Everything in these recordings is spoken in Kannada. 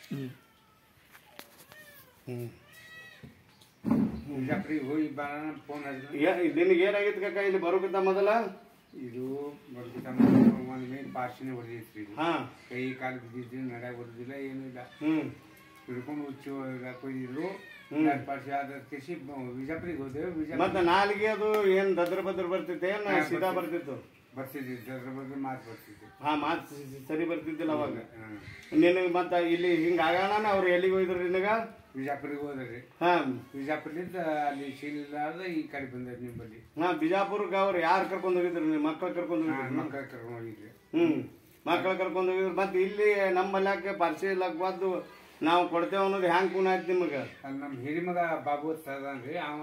ಬಿಜಾಪುರಿಗೆ ಹೋಗಿ ಬರೋಣ ಫೋನ್ ಹಚ್ಚಿದ್ರು ಏ- ನಿನಗೆ ಏನಾಗಿತ್ತು ಕಾಕ ಇಲ್ಲಿ ಬರೋಕ್ಕಿಂತ ಮೊದಲ ಇದು ಬರ್ಕಿತ ಒಂದ್ ಮೇಲೆ ಪಾರ್ಸಿನ ಹೊಡೆದಿತ್ತು ಇದು ಹಾ ಕೈ ಕಾಲು ಬಿದ್ದಿದ್ದು ನಡ್ಯಾಗ ಬರೋದಿಲ್ಲ ಏನೂ ಇಲ್ಲ ಹ್ಮ್ ಹಿಡ್ಕೊಂಡು ಹುಚ್ಚು ಹಾಕಿದ್ರು ಪಾರ್ಸಿ ಆದ ಕೇಸಿ ಬಿಜಾಪುರಿಗೆ ಹೋದೆವು ಬಿಜಾಪುರ ಮತ್ತ ನಾಲಿಗೆ ಅದು ಏನ್ ದದ್ರ ಬದ್ರ ಬರ್ತಿತ್ತು ಏನ್ ಸೀದಾ ಬರ್ತಿತ್ತು ಬರ್ತಿದ್ದೆ ಅದ್ರ ಬಗ್ಗೆ ಮಾತು ಬರ್ತಿದ್ದೆ ಹಾ ಮಾತ್ ಸ- ಸ- ಸರಿ ಬರ್ತಿದ್ದಿಲ್ಲ ಅವಾಗ ಹ್ಮ್. ನಿನಗ ಮತ್ತ ಇಲ್ಲಿ ಹಿಂಗ ಆಗೋಣ ಅವ್ರು ಎಲ್ಲಿಗೆ ಹೋಯ್ದ್ರು ನಿನಗ ಬಿಜಾಪುರಿಗೆ ಹೋದ್ರಿ ಹಾ ಬಿಜಾಪುರದಿಂದ ಅಲ್ಲಿ ಶೀಲಿಲ್ಲಾರ್ದ ಈ ಕಡೆ ಬಂದದ್ದು ನಿಮ್ಮಲ್ಲಿ ಹಾ ಬಿಜಾಪುರಕ್ಕೆ ಅವ್ರು ಯಾರು ಕರ್ಕೊಂಡು ಹೋಗಿದ್ರು ನಿಮ್ಮ ಮಕ್ಕಳು ಕರ್ಕೊಂಡು ಹೋಗಿದ್ರು ಮಕ್ಕಳ ಕರ್ಕೊಂಡು ಹೋಗಿದ್ವಿ ಹ್ಮ್ ಮಕ್ಕಳು ಕರ್ಕೊಂಡು ಹೋಗಿದ್ರು ಮತ್ತೆ ಇಲ್ಲಿ ನಮ್ಮ ಇಲಾಖೆ ಪಾರ್ಸಿ ಇಲಾಖೆ ಬಂದು ನಾವು ಕೊಡ್ತೇವೆ ಅನ್ನೋದು ಹ್ಯಾಂಗ್ ಕೂನ ಆಯ್ತು ನಿಮಗೆ ಅಲ್ಲಿ ನಮ್ಮ ಹಿರಿಮಗ ಬಾಬು ಅದನ್ರಿ ಅವ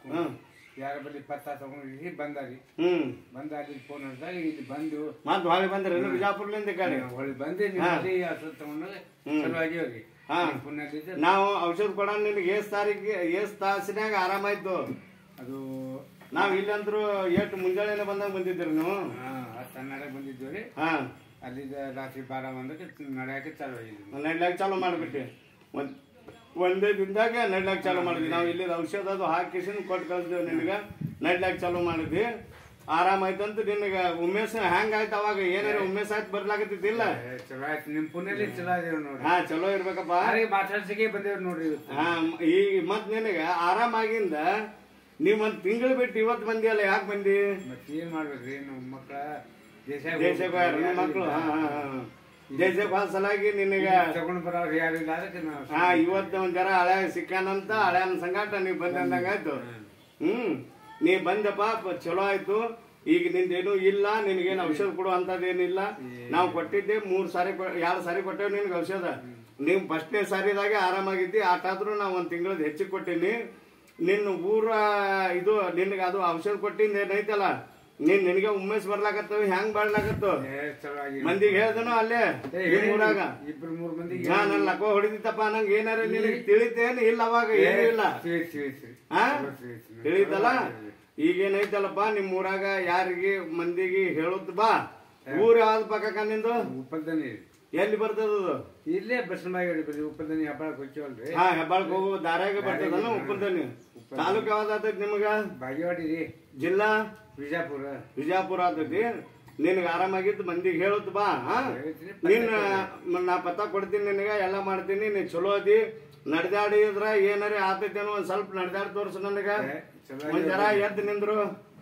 ಯಾರ ಬಳಿ ಪತ್ತ ತಗೊಂಡಿರಿ ಬಂದಾರಿ ಹ್ಮ್ ಬಂದ ಅಲ್ಲಿ ಫೋನ್ ಹಿಡ್ದಾಗ ಇಲ್ಲಿ ಬಂದು ಮತ್ ಹೊಳಿ ಬಂದ್ರಿ ಬಿಜಾಪುರ್ಲಿಂದ ಈ ಕಡೆ ಹೊಳ್ಳಿ ಬಂದೆ ನಿಮ್ಮಲ್ಲಿ ಹಸು ತಗೊಂಡಾಗ ಚಲೋ ಆಗ್ಯಾವ್ರಿ ಹಾ. ಪುಣ್ಯದಿಂದ ನಾವು ಔಷಧ ಕೊಡೋಣ ನಿನಗೆ ಏಸ್ ತಾರೀಕಿಗೆ ಏಸ್ ತಾಸಿನಾಗ ಆರಾಮಾಯ್ತು ಅದು ನಾವ್ ಇಲ್ಲಂದ್ರು ಎಷ್ಟು ಮುಂಜಾನೆ ಬಂದಾಗ ಬಂದಿದ್ರಿ ನೀವು ಹಾ, ಹತ್ತು ಹನ್ನೆರಡಕ್ಕೆ ಬಂದಿದ್ವಿ ರೀ ಹಾ ಅಲ್ಲಿಂದ ರಾತ್ರಿ ಬಾರ ಬಂದಕ್ಕೆ ನಡೆಯಕ್ಕೆ ಚಾಲೂ ಆಗಿದ್ವಿ ನಡ್ಲಾಕ್ ಚಾಲು ಮಾಡ್ಬಿಟ್ಟೆ ಒಂದ್ ಒಂದೇ ದಿನದಾಗ ನಡ್ಲಾಕ್ ಚಾಲು ಮಾಡಿದ್ವಿ ನಾವು ಇಲ್ಲಿ ಔಷಧ ಅದು ಹಾಕಿಸಿನ ಕೊಟ್ಟು ಕಳ್ಸಿದೇವ್ ನಿನಗ ನಡ್ಲಾಕ್ ಚಾಲು ಮಾಡಿದ್ವಿ ಆರಾಮಾಯ್ತಂತ ನಿನಗ ಉಮೇಶ್ ಹ್ಯಾಂಗ ಆಯ್ತು ಅವಾಗ ಏನಾರ ಉಮೇಶ್ ಆಯ್ತು ಬರ್ಲಾಕತ್ತಿದ್ದಿಲ್ಲ ಏ, ಚಲೋ ಆಯ್ತು ನಿಮ್ ಪುಣ್ಯಲ್ಲಿ ಚಲೋ ಅದೇವ್ ನೋಡ್ರಿ ಹಾ ಚಲೋ ಇರ್ಬೇಕಪ್ಪ ಯಾರಿಗೆ ಮಾತಾಡ್ಸಕ್ಕೆ ಬಂದೇವ್ ನೋಡ್ರಿ ಇವತ್ತು ಹಾ ಮ್- ಈ ಮತ್ ನಿನಗ ಆರಾಮಾಗಿಂದ ನೀವ್ ಒಂದ್ ತಿಂಗಳು ಬಿಟ್ಟು ಇವತ್ ಬಂದಿಯಲ್ಲ ಯಾಕೆ ಬಂದಿ ಮತ್ತೆ ಏನ್ ಮಾಡ್ಬೇಕ್ರಿ ನಮ್ಮ ಮಕ್ಕಳ ದೇಶ ದೇಶಕ್ಕೆ ನಿಮ್ಮ ಮಕ್ಕಳು ಹಾ ಹಾ ಹಾ ದೇಶಕ್ಕೆ ಹೋದ ಸಲಾಗಿ ನಿನಗ ತಗೊಂಡ್ ಬರೋರು ಯಾರು ಇಲ್ಲ ಅದಕ್ಕೆ ನಾವು ಹಾ ಇವತ್ತು ಒಂದ್ ಜರ ಹಳೆ ಸಿಕ್ಕಾನಂತ ಹಳೆಯನ್ ಸಂಗಾಟ ನೀವ್ ಬಂದ ಅಂದಂಗಾಯ್ತು ಹ್ಮ್ ನೀ ಬಂದಪ್ಪ ಪ- ಚಲೋ ಆಯ್ತು ಈಗ ನಿಂದೇನು ಇಲ್ಲ ನಿನಗೇನು ಔಷಧ ಕೊಡು ಅಂತದೇನಿಲ್ಲ ನಾವು ಕೊಟ್ಟಿದ್ದೆ ಮೂರ್ ಸಾರಿ ಕೊ- ಎರಡ್ ಸಾರಿ ಕೊಟ್ಟೇವ್ ನಿನ್ಗೆ ಔಷಧ ನೀವು ಫಸ್ಟ್ನೇ ಸಾರಿದಾಗೆ ಆರಾಮಾಗಿದ್ದಿ ಆಟಾದ್ರೂ ನಾವು ಒಂದ್ ತಿಂಗಳದ್ ಹೆಚ್ಚಿಗೆ ಕೊಟ್ಟಿನಿ ನಿನ್ನ ಊರ ಇದು ನಿನಗೆ ಅದು ಔಷಧ ಕೊಟ್ಟಿಂದ ಏನೈತಲ್ಲ ನೀನ್ ನಿನಗೆ ಉಮ್ಮೇಶ್ ಬರ್ಲಾಕತ್ತವ ಹೆಂಗ್ ಬಾಳ್ಲಾಕತ್ತವ ಏ, ಚಲೋ ಆಗಿ ಮಂದಿಗೆ ಹೇಳ್ದನು ಅಲ್ಲೇ ನಿಮ್ ಊರಾಗ ಇಬ್ರು ಮೂರ್ ಮಂದಿ ಹಾ ನನ್ ಲಕೋ ಹೊಡಿದಿತ್ತಪ್ಪ ನಂಗೆ ಏನಾರ ನಿನಗೆ ತಿಳಿತೇನು ಇಲ್ಲ ಅವಾಗ ಏನೂ ಇಲ್ಲ ತಿಳಿಸ್ ತಿಳಿಸ್ರಿ ಹಾ ತಿಳಿಸ್ರಿ ತಿಳಿತಲ್ಲ ಈಗೇನೈತಲ್ಲಪ್ಪ ನಿಮ್ ಊರಾಗ ಯಾರಿಗೆ ಮಂದಿಗೆ ಹೇಳುತ್ತ ಬಾ ಊರ್ ಯಾವ್ದು ಪಕ್ಕ ನಿಂದು ಉಪ್ಪಲ್ದನಿ ಎಲ್ಲಿ ಬರ್ತದ ಅದು ಇಲ್ಲೇ ಬಸ್ ಮ್ಯಾಗ ಹಿಡಿದ್ರಿ ಉಪ್ಪಲ್ದನಿ ಹಬ್ಬಳಕ್ಕೆ ಹೋಗ್ತೀವಲ್ರಿ ಹಾ ಹೆಬ್ಬಾಳಕ್ ಹೋಗೋ ದಾರ್ಯಾಗ ಬರ್ತದಲ್ಲ ಉಪ್ಪಲ್ದನಿ ತಾಲೂಕ್ ಯಾವ್ದು ಆತೈತಿ ನಿಮಗ ಬಾಗೇವಾಡಿ ರೀ ಜಿಲ್ಲಾ ಬಿಜಾಪುರ ವಿಜಯಪುರ ಆತೈತಿ ನಿನಗೆ ಆರಾಮಾಗಿದ್ದು ಮಂದಿಗೆ ಹೇಳುತ್ತ ಬಾ ಹಾ ಹೇಳ್ತೀನಿ. ನೀನ್ ಮ- ನಾ ಪತ್ತ ಕೊಡ್ತೀನಿ ನಿನಗ ಎಲ್ಲ ಮಾಡ್ತೀನಿ ನೀ ಚಲೋ ಅದಿ ನಡೆದಾಡಿದ್ರ ಏನಾರ ಆತೈತೇನೋ ಒಂದ್ ಸ್ವಲ್ಪ ನಡೆದಾಡಿ ತೋರ್ಸು ನನಗ ಏ, ಚಲೋ ಒಂದ್ ಜರ ಎದ್ದು ನಿಂದ್ರು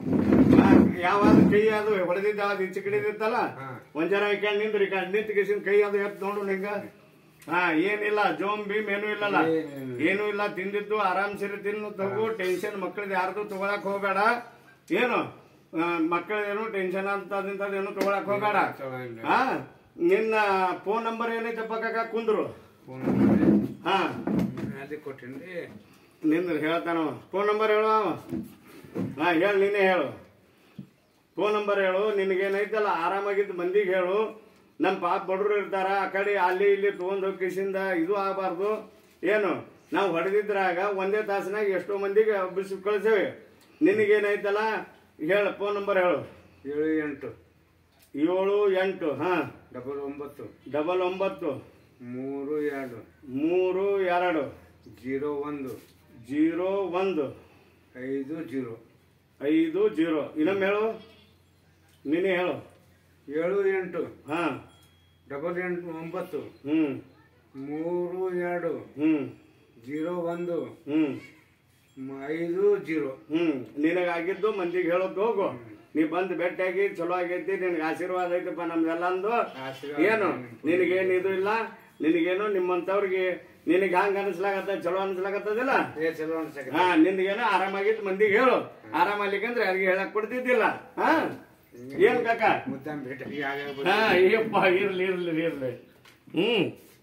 ಯಾವ್ದು ಕೈ ಅದು ಹೊಡೆದಿದ್ದ ಯಾವ್ದು ಈಚೆ ಕಡಿದಿತ್ತಲ್ಲ ಹಾ. ಒಂದ್ ಜರ ಈ ಕಡೆ ನಿಂದ್ರಿ ಈ ಕಡೆ ನಿಂತ ಕಿಸಿನ ಕೈ ಅದು ಎದ್ದು ನೋಡು ನಿಂಗ ಹಾ ಏನಿಲ್ಲ ಜೋಮ್ ಭೀಮ್ ಏನೂ ಇಲ್ಲಲ್ಲ ಏನಿಲ್ಲ. ಏನೂ ಇಲ್ಲ ತಿಂದಿದ್ದು ಆರಾಮ್ ಸಿರಿ ತಿನ್ನು ತಗೋ ಟೆನ್ಷನ್ ಮಕ್ಕಳದ್ ಯಾರ್ದು ತಗೊಳಕ್ ಹೋಗ್ಬೇಡ ಏನು ಮಕ್ಕಳೇನು ಟೆನ್ಷನ್ ಅಂತದಿಂತದ ಏನು ತಗೊಳಕ್ ಹೋಗ್ಬೇಡ ಚಲೋ ಇಲ್ಲ ಹಾ ನಿನ್ನ ಫೋನ್ ನಂಬರ್ ಏನೈತಪ್ಪ ಕಾಕ ಕುಂದ್ರು ಫೋನ್ ಹಾ ಅದೇ ಕೊಟ್ಟೇನ್ರಿ ನಿಂದ್ರ ಹೇಳ್ತಾನ ಫೋನ್ ನಂಬರ್ ಹೇಳು ಅವ. ಹಾ ಹೇಳು ನೀನೇ ಹೇಳು ಫೋನ್ ನಂಬರ್ ಹೇಳು ನಿನಗೇನೈತಲ್ಲ ಆರಾಮಾಗಿದ್ದು ಮಂದಿಗೆ ಹೇಳು ನಮ್ಮ ಪಾಪ ಬಡವ್ರು ಇರ್ತಾರ ಆ ಕಡೆ ಅಲ್ಲಿ ಇಲ್ಲಿ ತೊಗೊಂಡ್ ಹೋಗಿಸಿಂದ ಇದು ಆಗಬಾರ್ದು ಏನು ನಾವು ಹೊಡೆದಿದ್ರಾಗ ಒಂದೇ ತಾಸಿನಾಗ ಎಷ್ಟೋ ಮಂದಿಗೆ ಹಬ್ಬಿಸಿ ಕಳಿಸೇವೆ ನಿನಗೇನೈತಲ್ಲ ಹೇಳು ಫೋನ್ ನಂಬರ್ ಹೇಳು ಏಳು ಎಂಟು ಏಳು ಎಂಟು ಹಾ ಡಬಲ್ ಒಂಬತ್ತು ಡಬಲ್ ಒಂಬತ್ತು ಮೂರು ಎರಡು ಮೂರು ಎರಡು ಜೀರೋ ಒಂದು ಜೀರೋ ಒಂದು ಐದು ಜೀರೋ ಐದು ಜೀರೋ ಇನ್ನೊಮ್ಮೆ ಹೇಳು ನೀನೇ ಹೇಳು ಏಳು ಎಂಟು ಹಾ ಡಬಲ್ ಎಂಟು ಒಂಬತ್ತು ಹ್ಮ್ ಮೂರು ಎರಡು ಹ್ಮ್ ಜೀರೋ ಒಂದು ಹ್ಮ್ ಮ- ಐದು ಜೀರೋ ಹ್ಮ್ ನಿನಗಾಗಿದ್ದು ಮಂದಿಗೆ ಹೇಳೋದು ಹೋಗು ನೀ ಬಂದು ಭೇಟಿಯಾಗಿ ಚಲೋ ಆಗೈತಿ ನಿನಗೆ ಆಶೀರ್ವಾದ ಐತಪ್ಪ ನಮ್ದೆಲ್ಲ ಅಂದು ಆಶೀರ್ವಾದ ಏನು ನಿನಗೇನು ಇದು ಇಲ್ಲ ನಿನಗೇನು ನಿಮ್ಮಂತವ್ರಿಗೆ ನಿನಗೆ ಹಂಗ ಅನಿಸ್ಲಾಗತ್ತ ಚಲೋ ಅನಿಸ್ಲಾಗತ್ತದಿಲ್ಲ ಏ ಚಲೋ ಅನ್ಸಕ ಹಾ ನಿಂದಗೇನು ಆರಾಮಾಗಿತ್ತು ಮಂದಿಗೆ ಹೇಳು ಆರಾಮಲ್ಲಿಕಂದ್ರೆ ಯಾರಿಗೆ ಹೇಳಕ್ ಕೊಡ್ತಿದ್ದಿಲ್ಲ ಹಾ ಏನ್ ಕಾಕ ಮುದ್ದಾಂ ಭೇಟಿ ಆಗ ಹಾ ಅಯ್ಯಪ್ಪ ಇರ್ಲಿ ಇರ್ಲಿ ಇರ್ಲಿ ಹ್ಮ್